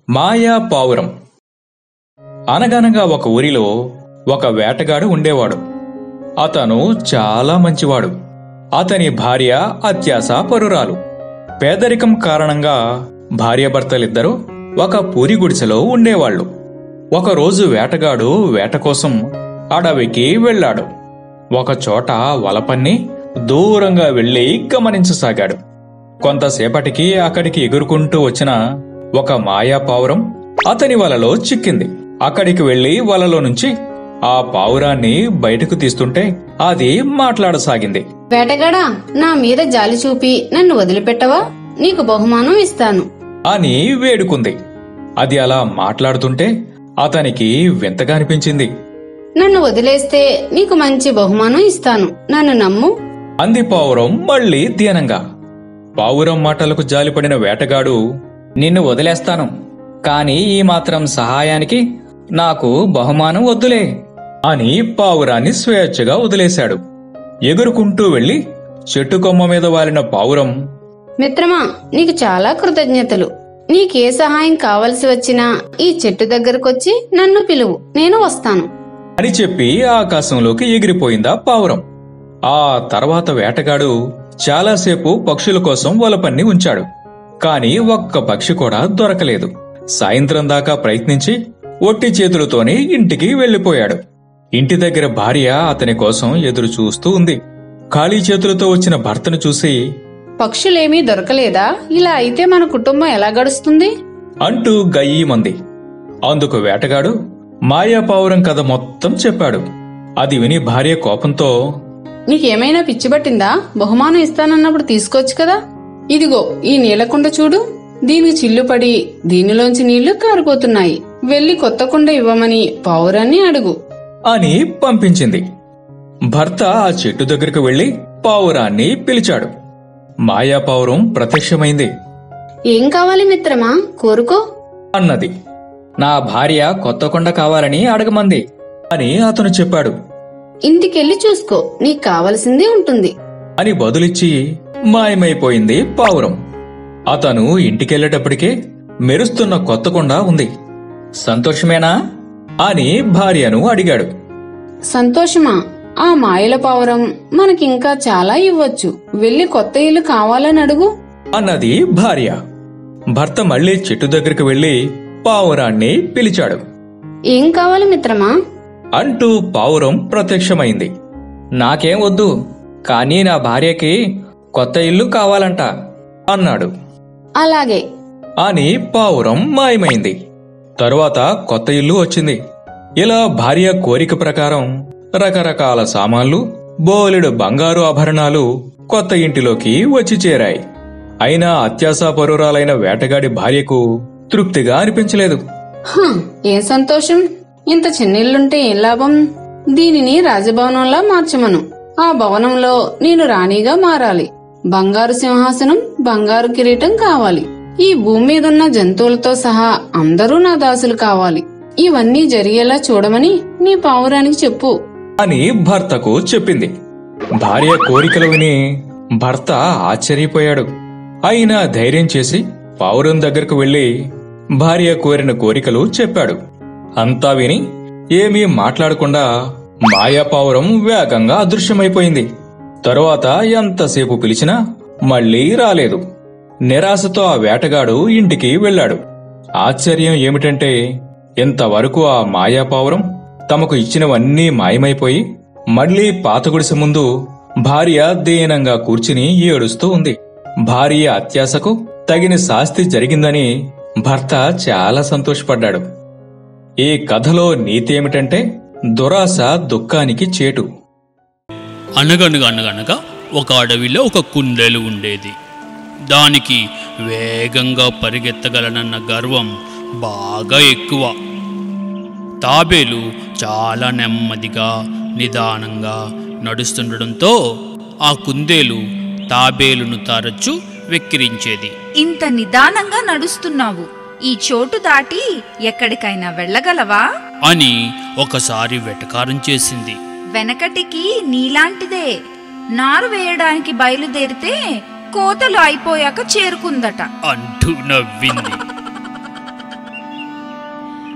మాయా పావురం అనగనగా ఒక ఊరిలో ఒక వేటగాడు ఉండేవాడు అతను చాలా మంచివాడు అతని భార్య అత్యాస పరురాలు పేదరికం కారణంగా భార్యాభర్తలిద్దరూ ఒక పూరి గుడిసెలో ఉండేవాళ్లు ఒకరోజు వేటగాడు వేట కోసం అడవికి వెళ్ళాడు ఒకచోట వలపన్ని దూరంగా వెళ్లి గమనించసాగాడు కొంతసేపటికి అక్కడికి ఎగురుకుంటూ వచ్చిన ఒక మాయా పావురం అతని వలలో చిక్కింది అక్కడికి వెళ్లి వలలో నుంచి ఆ పావురాన్ని బయటకు తీస్తుంటే అది మాట్లాడసాగింది వేటగాడా నా మీద జాలి చూపి నన్ను వదిలిపెట్టవా నీకు బహుమానం ఇస్తాను అని వేడుకుంది అది అలా మాట్లాడుతుంటే అతనికి వింతగా అనిపించింది నన్ను వదిలేస్తే నీకు మంచి బహుమానం ఇస్తాను నన్ను నమ్ము అంది పావురం మళ్ళీ దీనంగా పావురం మాటలకు జాలిపడిన వేటగాడు నిన్ను వదిలేస్తాను కాని ఈ మాత్రం సహాయానికి నాకు బహుమానం వద్దులే అని పావురాన్ని స్వేచ్ఛగా వదిలేశాడు ఎగురుకుంటూ వెళ్లి చెట్టు కొమ్మ మీద వాలిన పావురం మిత్రమా నీకు చాలా కృతజ్ఞతలు నీకే సహాయం కావలసి వచ్చినా ఈ చెట్టు దగ్గరకొచ్చి నన్ను పిలువు నేను వస్తాను అని చెప్పి ఆకాశంలోకి ఎగిరిపోయిందా పావురం ఆ తర్వాత వేటగాడు చాలాసేపు పక్షుల కోసం వలపన్ని ఉంచాడు కాని ఒక్క పక్షి కూడా దొరకలేదు సాయంత్రం దాకా ప్రయత్నించి ఒట్టి చేతులతోనే ఇంటికి వెళ్లిపోయాడు ఇంటి దగ్గర భార్య అతని కోసం ఎదురు చూస్తూ ఉంది ఖాళీ చేతులతో వచ్చిన భర్తను చూసి పక్షులేమీ దొరకలేదా ఇలా అయితే మన కుటుంబం ఎలా గడుస్తుంది అంటూ గయ్యమంది అందుకు వేటగాడు మాయా పావురం కథ మొత్తం చెప్పాడు అది విని భార్య కోపంతో నీకేమైనా పిచ్చి పట్టిందా బహుమానం ఇస్తానన్నప్పుడు తీసుకోవచ్చు కదా ఇదిగో ఈ నీలకుండ చూడు దీనికి చిల్లుపడి దీనిలోంచి నీళ్లు కారిపోతున్నాయి వెళ్లి కొత్త కుండ ఇవ్వమని పావురాన్ని అడుగు అని పంపించింది భర్త ఆ చెట్టు దగ్గరకు వెళ్లి పావురాన్ని పిలిచాడు మాయా పావురం ప్రత్యక్షమైంది ఏం కావాలి మిత్రమా కోరుకో అన్నది నా భార్య కొత్త కొండ కావాలని అడగమంది అని అతను చెప్పాడు ఇంటికెళ్ళి చూసుకో నీకు కావలసింది ఉంటుంది అని బదులిచ్చి మాయమైపోయింది పావురం అతను ఇంటికెళ్లేటప్పటికే మెరుస్తున్న కొత్త కొండ ఉంది సంతోషమేనా అని భార్యను అడిగాడు సంతోషమా ఆ మాయల పావురం మనకింకా చాలా ఇవ్వచ్చు వెళ్లి కొత్త ఇల్లు కావాలని అడుగు అన్నది భార్య భర్త మళ్లీ చెట్టు దగ్గరకు వెళ్లి పావురాన్ని పిలిచాడు ఏం కావాలి మిత్రమా అంటూ పావురం ప్రత్యక్షమైంది నాకేం వద్దు కానీ నా భార్యకి కొత్త ఇల్లు కావాలంట అన్నాడు అలాగే అని పావురం మాయమైంది తరువాత కొత్త ఇల్లు వచ్చింది ఇలా భార్య కోరిక ప్రకారం రకరకాల సామాన్లు బోలెడు బంగారు ఆభరణాలు కొత్త ఇంటిలోకి వచ్చి చేరాయి అయినా అత్యాశాపరురాలైన వేటగాడి భార్యకు తృప్తిగా అనిపించలేదు హ, ఏం సంతోషం ఇంత చిన్న ఇల్లుంటే ఏం లాభం దీనిని రాజభవనంలా మార్చమను ఆ భవనంలో నేను రాణిగా మారాలి బంగారు సింహాసనం బంగారు కిరీటం కావాలి ఈ భూమి మీదున్న జంతువులతో సహా అందరూ నా దాసులు కావాలి ఇవన్నీ జరిగేలా చూడమని నీ పావురానికి చెప్పు అని భర్తకు చెప్పింది భార్య కోరికలు విని భర్త ఆశ్చర్యపోయాడు అయినా ధైర్యం చేసి పావురం దగ్గరకు వెళ్లి భార్య కోరిన కోరికలు చెప్పాడు అంతా విని ఏమీ మాట్లాడకుండా మాయా పావురం వేగంగా అదృశ్యమైపోయింది తరువాత ఎంతసేపు పిలిచినా మళ్లీ రాలేదు నిరాశతో ఆ వేటగాడు ఇంటికి వెళ్ళాడు ఆశ్చర్యం ఏమిటంటే ఇంతవరకు ఆ మాయా పావురం తమకు ఇచ్చినవన్నీ మాయమైపోయి మళ్లీ పాత గుడిసె ముందు భార్య దీనంగా కూర్చుని ఏడుస్తూ ఉంది భార్య అత్యాశకు తగిన శాస్తి జరిగిందని భర్త చాలా సంతోషపడ్డాడు ఈ కథలో నీతి ఏమిటంటే దురాశ దుఃఖానికి చేటు అనగనగా అనగనగా ఒక అడవిలో ఒక కుందేలు ఉండేది దానికి వేగంగా పరిగెత్తగలనన్న గర్వం బాగా ఎక్కువ తాబేలు చాలా నెమ్మదిగా నిదానంగా నడుస్తుండడంతో ఆ కుందేలు తాబేలును తరచు వెక్కిరించేది ఇంత నిదానంగా నడుస్తున్నావు ఈ చోటు దాటి ఎక్కడికైనా వెళ్ళగలవా అని ఒకసారి వెటకారం చేసింది వెనకటికి నీలాంటిదే నారు వేయడానికి బయలుదేరితే కోతలు అయిపోయాక చేరుకుందట అంటూ నవ్వింది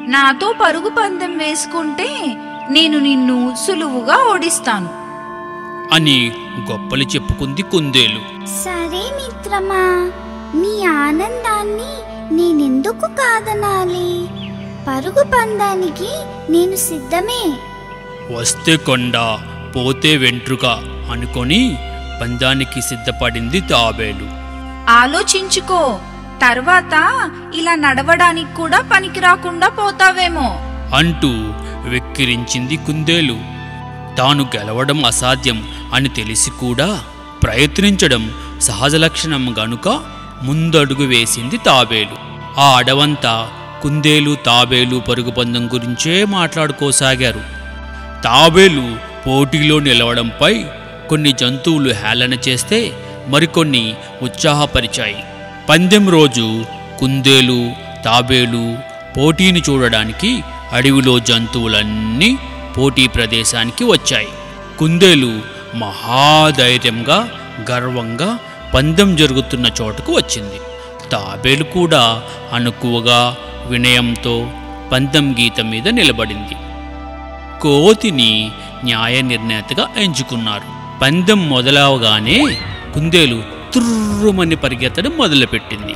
నాతో పరుగు పందెం వేసుకుంటే నేను నిన్ను సులువుగా ఓడిస్తాను అని గొప్పలు చెప్పుకుంది కుందేలు సరే మిత్రమా నీ ఆనందాన్ని నేనెందుకు కాదనాలి పరుగు పందానికి నేను సిద్ధమే వస్తే కొండ పోతే వెంట్రుక అనుకొని పందానికి సిద్ధపడింది తాబేలు ఆలోచించుకో తర్వాత ఇలా నడవడానికి కూడా పనికి రాకుండా పోతావేమో అంటూ వెక్కిరించింది కుందేలు తాను గెలవడం అసాధ్యం అని తెలిసి కూడా ప్రయత్నించడం సహజ లక్షణం గనుక ముందడుగు వేసింది తాబేలు ఆ అడవంతా కుందేలు తాబేలు పరుగు పందెం గురించే మాట్లాడుకోసాగారు తాబేలు పోటీలో నిలవడంపై కొన్ని జంతువులు హేళన చేస్తే మరికొన్ని ఉత్సాహపరిచాయి పందెం రోజు కుందేలు తాబేలు పోటీని చూడడానికి అడవిలో జంతువులన్నీ పోటీ ప్రదేశానికి వచ్చాయి కుందేలు మహాధైర్యంగా గర్వంగా పందెం జరుగుతున్న చోటుకు వచ్చింది తాబేలు కూడా అనుకువగా వినయంతో పందెం గీత మీద నిలబడింది కోతిని న్యాయ నిర్ణేతగా ఎంచుకున్నారు పందెం మొదలవగానే కుందేలు తుర్రుమని పరిగెత్తడం మొదలుపెట్టింది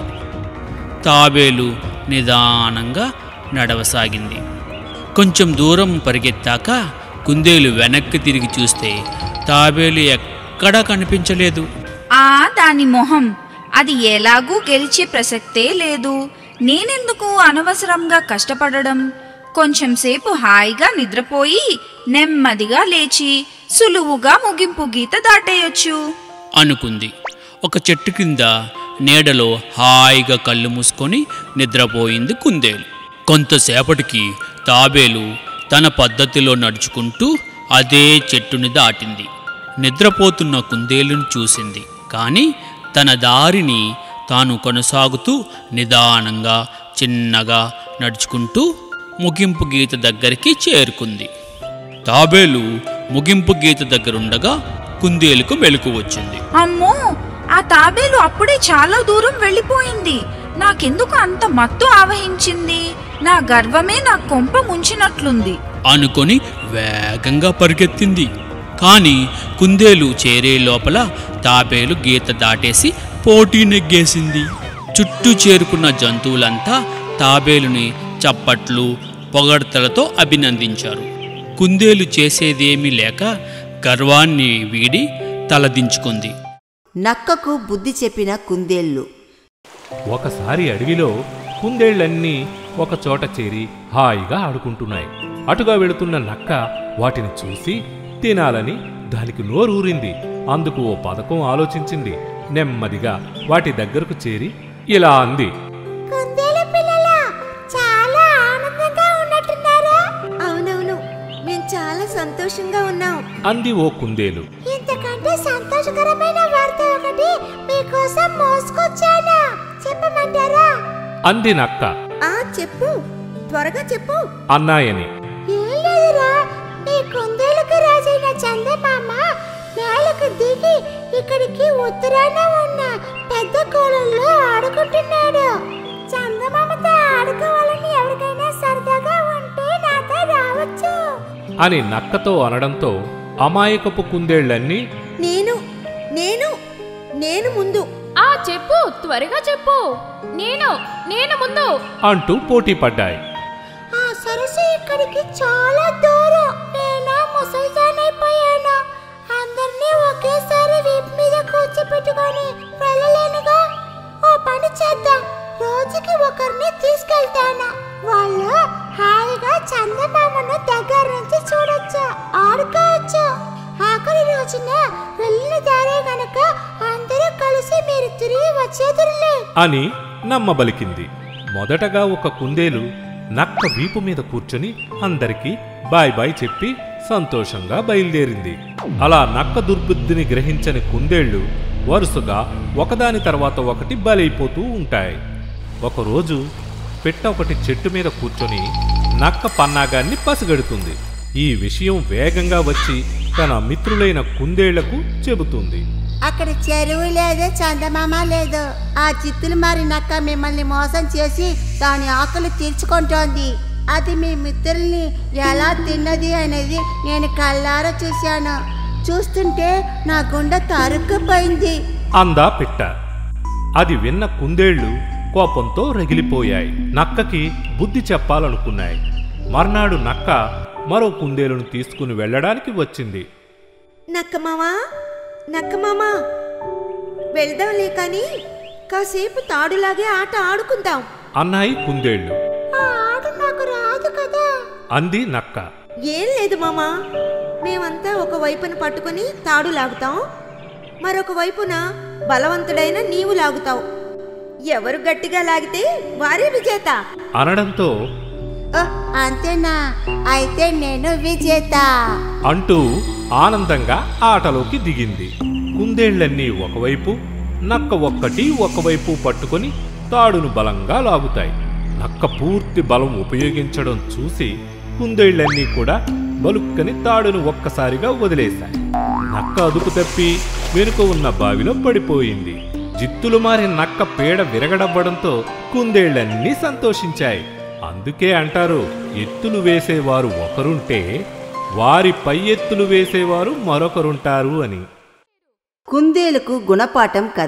తాబేలు నిదానంగా నడవసాగింది కొంచెం దూరం పరిగెత్తాక కుందేలు వెనక్కి తిరిగి చూస్తే తాబేలు ఎక్కడా కనిపించలేదు ఆ దాని మొహం అది ఎలాగూ గెలిచే ప్రసక్తే లేదు నేనెందుకు అనవసరంగా కష్టపడడం కొంచెం సేపు హాయిగా నిద్రపోయి నెమ్మదిగా లేచి సులువుగా ముగింపు గీత దాటేయొచ్చు అనుకుంది ఒక చెట్టు కింద నీడలో హాయిగా కళ్ళు మూసుకొని నిద్రపోయింది కుందేలు కొంతసేపటికి తాబేలు తన పద్ధతిలో నడుచుకుంటూ అదే చెట్టుని దాటింది నిద్రపోతున్న కుందేలును చూసింది కానీ తన దారిని తాను కొనసాగుతూ నిదానంగా చిన్నగా నడుచుకుంటూ ముగింపు గీత దగ్గరికి చేరుకుంది తాబేలు ముగింపు గీత దగ్గరుండగా కుందేలుకు మెలకు వచ్చింది అమ్మో ఆ తాబేలు అప్పుడే చాలా దూరం వెళ్ళిపోయింది నాకెందుకు అంత మత్తు ఆవహించింది నా గర్వమే నా కొంప ముంచినట్లుంది అనుకొని వేగంగా పరిగెత్తింది కాని కుందేలు చేరే లోపల తాబేలు గీత దాటేసి పోటీ నెగ్గేసింది చుట్టూ చేరుకున్న జంతువులంతా తాబేలుని చప్పట్లు పొగడ్తలతో అభినందించారు కుందేలు చేసేదేమీ లేక గర్వాన్ని వీడి తలదించుకుంది నక్కకు బుద్ధి చెప్పిన కుందేళ్ళు ఒకసారి అడవిలో కుందేళ్లన్నీ ఒక చోట చేరి హాయిగా ఆడుకుంటున్నాయి అటుగా వెళుతున్న నక్క వాటిని చూసి తినాలని దానికి నోరూరింది అందుకు ఓ పథకం ఆలోచించింది నెమ్మదిగా వాటి దగ్గరకు చేరి ఇలా అంది కుందేలు పిల్లలా చాలా ఆనందంగా ఉన్నట్టున్నారా అవునవును మేము చాలా సంతోషంగా ఉన్నాం అంది ఓ కుందేలు ఇంతకంటే సంతోషకరమైన వార్త ఒకటి మీకోసం మోసుకొచ్చాను చెప్పమంటారా అంది నక్క ఆ చెప్పు త్వరగా చెప్పు అన్నాయని ఏం లేదురా మీ కుందేలుకు రాజైన చందమామ నేలకు దిగి ఇక్కడికి ఉత్తరాన ఉన్న పెద్ద కోలంలో ఆడుకుంటున్నాడు చందమామతో ఆడుకోవాలని ఎవరికైనా సరదాగా ఉంటే నాతో రావచ్చు అని నక్కతో అనడంతో అమాయకపు కుందేళ్లన్నీ నేను నేను నేను ముందు ఆ చెప్పు త్వరగా చెప్పు నేను నేను ముందు అంటూ పోటీ పడ్డాయి ఆ సరస్సు ఇక్కడికి చాలా దూరం నేను ముసల్దానైపోయాను అందరినీ ఒకేసారి వీపు మీద కూర్చోపెట్టుకొని వెళ్ళలేనుగా ఓ పని చేద్దాం రోజుకి ఒకరిని తీసుకెళ్తాను వాళ్ళు హాయిగా చందమామను దగ్గర నుంచి చూడొచ్చు ఆడుకోవచ్చు ఆఖరి రోజున వెళ్ళిన దారే గనక అందరూ కలిసి మీరు తిరిగి వచ్చేదురులే అని నమ్మబలికింది మొదటగా ఒక కుందేలు నక్క వీపు మీద కూర్చొని అందరికీ బాయ్ బాయ్ చెప్పి సంతోషంగా బయలుదేరింది అలా నక్క దుర్బుద్ధిని గ్రహించని కుందేళ్లు వరుసగా ఒకదాని తర్వాత ఒకటి బలైపోతూ ఉంటాయి ఒకరోజు పెట్ట ఒకటి చెట్టు మీద కూర్చొని నక్క పన్నాగాన్ని పసిగడుతుంది ఈ విషయం వేగంగా వచ్చి తన మిత్రులైన కుందేళ్లకు చెబుతుంది అక్కడ చెరువు లేదు చందమామ లేదు ఆ చిత్తులు మారి నక్క మిమ్మల్ని మోసం చేసి దాని ఆకలి తీర్చుకుంటోంది అది మీ మిత్రుల్ని ఎలా తిన్నది అనేది నేను కళ్ళారా చూశాను చూస్తుంటే నా గుండె తరుక్కుపోయింది అందా పిట్ట అది విన్న కుందేళ్లు కోపంతో రగిలిపోయాయి నక్కకి బుద్ధి చెప్పాలనుకున్నాయి మర్నాడు నక్క మరో కుందేలును తీసుకుని వెళ్ళడానికి వచ్చింది నక్కమామా నక్కమామా వెళ్దాంలే కానీ కాసేపు తాడులాగే ఆట ఆడుకుందాం అన్నాయి కుందేళ్లు ఆ ఆట నాకు రాదు కదా అంది నక్క ఏం లేదు మామా మేమంతా ఒక వైపున పట్టుకొని తాడు లాగుతాం మరొక వైపున బలవంతుడైన నీవు లాగుతావు ఎవరు గట్టిగా లాగితే వారే విజేత అనడంతో ఓ, అంతేనా అయితే నేను విజేత అంటూ ఆనందంగా ఆటలోకి దిగింది కుందేళ్లన్నీ ఒకవైపు నక్క ఒక్కటి ఒకవైపు పట్టుకొని తాడును బలంగా లాగుతాయి నక్క పూర్తి బలం ఉపయోగించడం చూసి కుందేళ్లన్నీ కూడా బలుక్కని తాడును ఒక్కసారిగా వదిలేశాయి నక్క అదుపు తప్పి వెనుక ఉన్న బావిలో పడిపోయింది జిత్తులు మారి నక్క పీడ విరగడవ్వడంతో కుందేళ్లన్నీ సంతోషించాయి అందుకే అంటారు ఎత్తులు వేసేవారు ఒకరుంటే వారి పై ఎత్తులు వేసేవారు మరొకరుంటారు అని కుందేలుకు గుణపాఠం కథ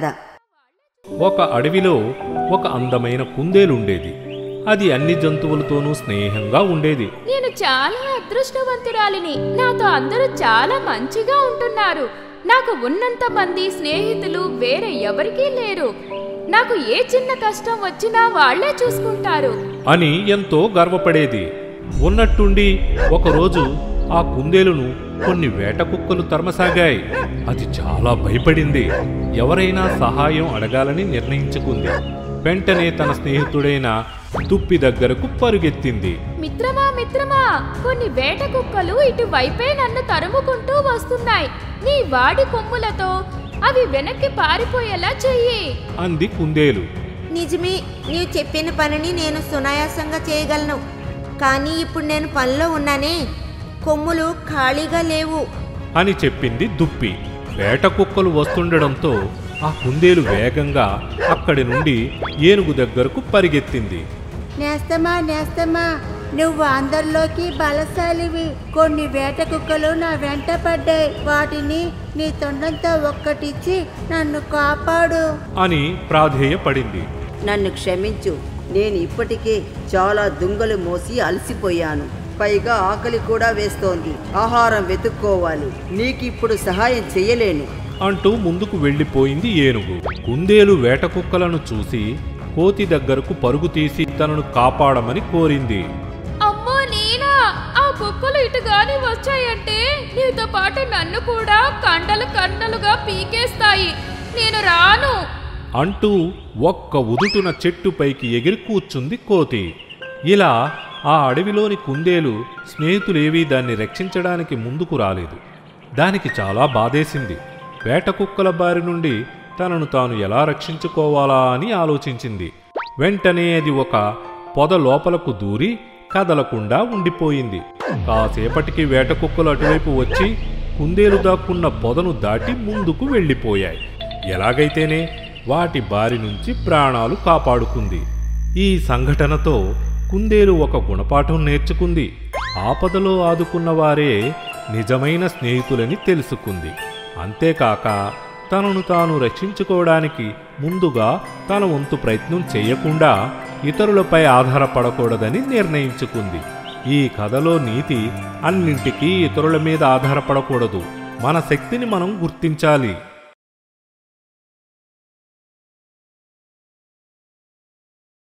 ఒక అడవిలో ఒక అందమైన కుందేలుండేది అది అన్ని జంతువులతోనూ స్నేహంగా ఉండేది నేను చాలా అదృష్టవంతురాలిని నాతో అందరూ చాలా మంచిగా ఉంటున్నారు నాకు ఉన్నంత మంది స్నేహితులు వేరే ఎవరికీ లేరు నాకు ఏ చిన్న కష్టం వచ్చినా వాళ్లే చూసుకుంటారు అని ఎంతో గర్వపడేది ఉన్నట్టుండి ఒకరోజు ఆ కుందేలును కొన్ని వేట కుక్కలు తరమసాగాయి అది చాలా భయపడింది ఎవరైనా సహాయం అడగాలని నిర్ణయించుకుంది వెంటనే తన స్నేహితుడైన తుప్పి దగ్గరకు పరుగెత్తింది మిత్రమా మిత్రమా కొన్ని వేట కుక్కలు ఇటువైపే నన్ను తరుముకుంటూ వస్తున్నాయి నీ వాడి కొమ్ములతో అవి వెనక్కి పారిపోయేలా చెయ్యి అంది కుందేలు నిజమే నీవు చెప్పిన పనిని నేను సునాయాసంగా చేయగలను కానీ ఇప్పుడు నేను పనిలో ఉన్నానే కొమ్ములు ఖాళీగా లేవు అని చెప్పింది దుప్పి వేట కుక్కలు వస్తుండడంతో ఆ కుందేలు వేగంగా అక్కడి నుండి ఏనుగు దగ్గరకు పరిగెత్తింది నేస్తమా నేస్తమా నువ్వు అందరిలోకి బలశాలివి కొన్ని వేట కుక్కలు నా వెంట పడ్డాయి వాటిని నీ తొండంతో ఒక్కటిచ్చి నన్ను కాపాడు అని ప్రాధేయపడింది నన్ను క్షమించు నేను ఇప్పటికే చాలా దుంగలు మోసి అలసిపోయాను పైగా ఆకలి కూడా వేస్తోంది ఆహారం వెతుక్కోవాలి నీకిప్పుడు సహాయం చెయ్యలేను అంటూ ముందుకు వెళ్ళిపోయింది ఏనుగు కుందేలు వేట కుక్కలను చూసి కోతి దగ్గరకు పరుగు తీసి తనను కాపాడమని కోరింది అమ్మో నేనా ఆ కుక్కలు ఇటుగాని వచ్చాయంటే నీతో పాటు నన్ను కూడా కండలు కండలుగా పీకేస్తాయి నేను రాను అంటూ ఒక్క ఉదుటున చెట్టుపైకి ఎగిరి కూర్చుంది కోతి ఇలా ఆ అడవిలోని కుందేలు స్నేహితులేవీ దాన్ని రక్షించడానికి ముందుకు రాలేదు దానికి చాలా బాధేసింది వేట కుక్కల బారి నుండి తనను తాను ఎలా రక్షించుకోవాలా అని ఆలోచించింది వెంటనే అది ఒక పొద లోపలకు దూరి కదలకుండా ఉండిపోయింది కాసేపటికి వేట కుక్కలు అటువైపు వచ్చి కుందేలు దాక్కున్న పొదను దాటి ముందుకు వెళ్ళిపోయాయి ఎలాగైతేనే వాటి బారి నుంచి ప్రాణాలు కాపాడుకుంది ఈ సంఘటనతో కుందేలు ఒక గుణపాఠం నేర్చుకుంది ఆపదలో ఆదుకున్న వారే నిజమైన స్నేహితులని తెలుసుకుంది అంతేకాక తనను తాను రక్షించుకోవడానికి ముందుగా తన వంతు ప్రయత్నం చేయకుండా ఇతరులపై ఆధారపడకూడదని నిర్ణయించుకుంది ఈ కథలో నీతి అన్నింటికీ ఇతరుల మీద ఆధారపడకూడదు మన శక్తిని మనం గుర్తించాలి